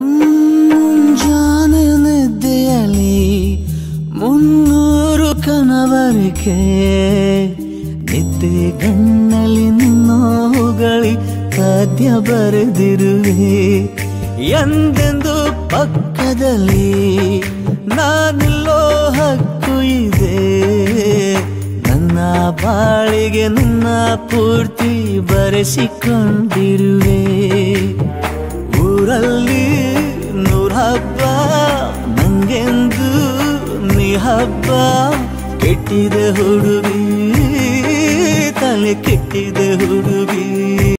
ಮುಂಜಾನೆ ನಿದ್ದೆಯಲ್ಲಿ ಮುನ್ನೂರು ಕನವರಿಕೆ ನಿದ್ದೆ ಗಣ್ಣಲ್ಲಿ ನಿನ್ನೋಗಳಿ ಪದ್ಯ ಬರೆದಿರುವೆ ಎಂದೆಂದು ಪಕ್ಕದಲ್ಲಿ ನಾನಿಲ್ಲೋ ಹಕ್ಕು ಇದೆ ನನ್ನ ಬಾಳಿಗೆ ನನ್ನ ಪೂರ್ತಿ ಬರೆಸಿಕೊಂಡಿರುವೆ ಊರಲ್ಲಿ ನೂರ ಹಬ್ಬ ನಂಗೆಂದು ನೀ ಹಬ್ಬ ಕೆಟ್ಟಿದೆ ಹುಡುಗಿ ತಲೆ ಕೆಟ್ಟಿದೆ ಹುಡುಗಿ